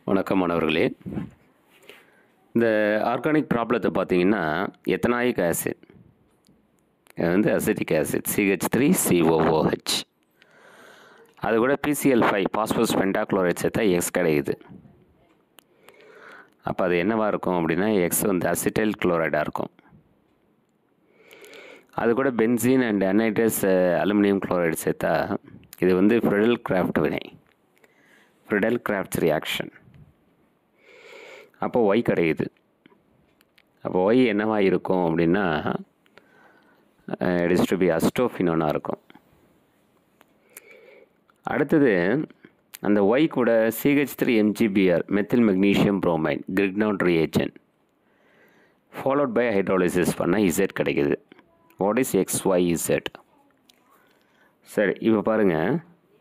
வணக்கம் மாணவர்களே இந்த ஆர்கானிக் ப்ராப்ளத்தை பார்த்தீங்கன்னா எத்தனாயிக் ஆசிட் இது வந்து acetic acid CH three COOH அது கூட பிசிஎல் ஃபைவ் பாஸ்போஸ் பென்டாக்ளோரைட் சேர்த்தா எக்ஸ் கிடைக்குது அப்போ அது என்னவாக இருக்கும் அப்படின்னா எக்ஸ் வந்து அசிட்டைல் குளோரைடாக இருக்கும் அது கூட benzene and anhydrous aluminium chloride சேர்த்தா இது வந்து ஃப்ரெடல் கிராஃப்ட் வினை ஃப்ரிடல் கிராஃப்ட்ஸ் ரியாக்ஷன் அப்போ ஒய் கிடைக்குது அப்போ ஒய் என்னவாக இருக்கும் அப்படின்னா இட் இஸ் டு பி அஸ்டோஃபினோனாக இருக்கும் அடுத்தது அந்த ஒய் கூட CH three MGBR methyl magnesium bromine Grignard reagent followed by hydrolysis பண்ணால் இசட் கிடைக்குது what is X Y Z சரி இப்போ பாருங்கள்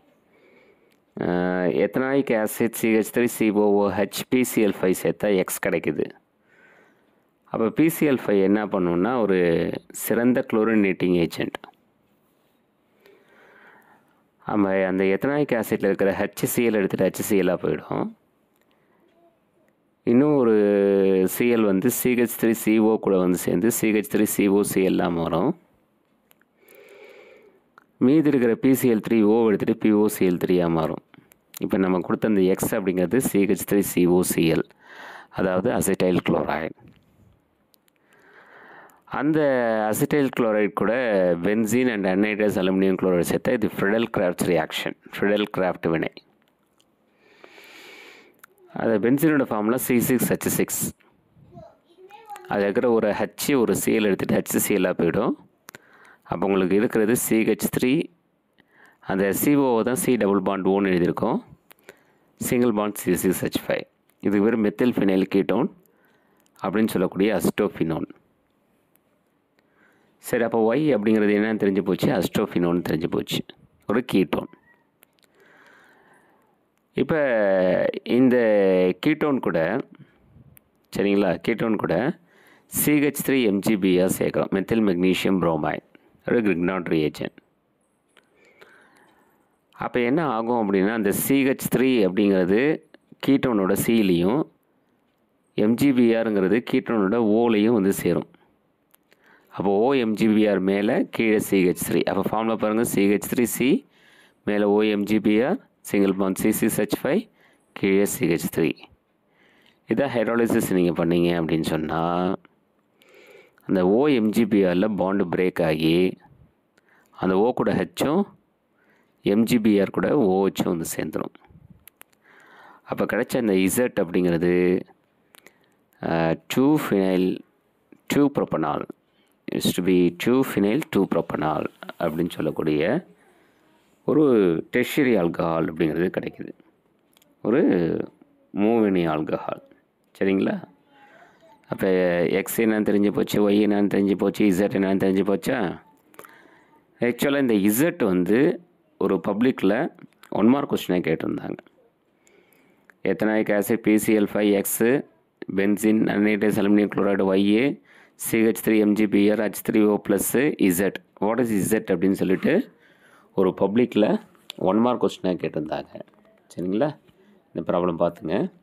ethanoic acid CH three COOH PCL five சேர்த்தா எக்ஸ் கிடைக்குது அப்போ பிசிஎல் ஃபைவ் என்ன பண்ணுன்னா ஒரு சிறந்த குளோரினேட்டிங் ஏஜென்ட் நம்ம அந்த எத்தனாயிக் ஆசிட்டில் இருக்கிற ஹெச்சிசிஎல் எடுத்துகிட்டு ஹெச்சிசிஎல்லாக போயிடும் இன்னும் ஒரு சிஎல் வந்து சிஹெச் த்ரீ சிஓ கூட வந்து சேர்ந்து சிஹெச் த்ரீ சிஓ சிஎல்லாம் வரும் மீதி இருக்கிற பிசிஎல் த்ரீ ஓ எடுத்துகிட்டு பிஓசிஎல் த்ரீயாக மாறும் இப்போ நம்ம கொடுத்த அந்த எக்ஸ் அப்படிங்கிறது சிஹெச் த்ரீ சிஓசிஎல் அதாவது அசிட்டைல் குளோரைடு அந்த அசிட்டைல் குளோரைடு கூட benzene and anhydrous aluminium chloride சேர்த்தா இது Friedel crafts reaction Friedel craft வினை அது பென்சீனோட formula C six H six அது இருக்கிற ஒரு ஹச் ஒரு சிஎல் எடுத்துகிட்டு ஹெச்சிசிஎல்லாக போயிடும் அப்போ உங்களுக்கு இருக்கிறது சிஹெச் த்ரீ அந்த சிஓ தான் சி டபுள் பாண்ட் ஓன்னு எழுதியிருக்கோம் single bond C six H five இதுக்கு பேர் மெத்தில் ஃபினைல் கீட்டோன் அப்படின்னு சொல்லக்கூடிய அஸ்டோஃபினோன் சரி அப்போ ஒய் அப்படிங்கிறது என்னன்னு தெரிஞ்சு போச்சு அஸ்டோஃபினோன்னு தெரிஞ்சு போச்சு ஒரு கீட்டோன் இப்போ இந்த கீட்டோன் கூட சரிங்களா கீட்டோன் கூட சிஹெச் த்ரீ எம்ஜிபியாக சேர்க்குறோம் மெத்தில் மெக்னீஷியம் புரோமைன் ஒரு கிரிக்னாட் ரியேஜன் அப்போ என்ன ஆகும் அப்படின்னா அந்த சிஹெச் த்ரீ அப்படிங்கிறது கீட்டோனோட சிலையும் எம்ஜிபிஆருங்கிறது கீட்டோனோட ஓலையும் வந்து சேரும் அப்போ ஓ எம்ஜிபிஆர் மேலே கீழே சிஹெச் த்ரீ அப்போ ஃபார்மில் பாருங்கள் சிஹெச் த்ரீ சி மேலே O MGBR single bond C six H five கீழே சிஹெச் த்ரீ இதான் ஹைட்ராலிசிஸ் நீங்கள் பண்ணீங்க அப்படின்னு சொன்னால் அந்த ஓ எம்ஜிபிஆரில் பாண்டு பிரேக் ஆகி அந்த ஓ கூட ஹெச்சும் எம்ஜிபிஆர் கூட ஓஹெச்சும் வந்து சேர்ந்துடும் அப்போ கிடைச்ச அந்த இசட் அப்படிங்கிறது two phenyl two propanol is to be two phenyl two propanol அப்படின்னு சொல்லக்கூடிய ஒரு டெஷரி ஆல்கஹால் அப்படிங்கிறது கிடைக்குது ஒரு மூவினி ஆல்கஹால் சரிங்களா அப்போ எக்ஸ் என்னன்னு தெரிஞ்சு போச்சு ஒய் என்னன்னு தெரிஞ்சு போச்சு இசட் என்னன்னு தெரிஞ்சு போச்சா ஆக்சுவலாக இந்த இசட் வந்து ஒரு பப்ளிக்கில் ஒன் மார்க் கொஸ்டினாக கேட்டிருந்தாங்க ethanoic acid PCL five X benzene anhydrous aluminium chloride Y CH three MGBR H three O plus Z what is Z அப்படின்னு சொல்லிட்டு ஒரு பப்ளிக்கில் ஒன் மார்க் கொஸ்டினாக கேட்டிருந்தாங்க சரிங்களா இந்த ப்ராப்ளம் பார்த்துங்க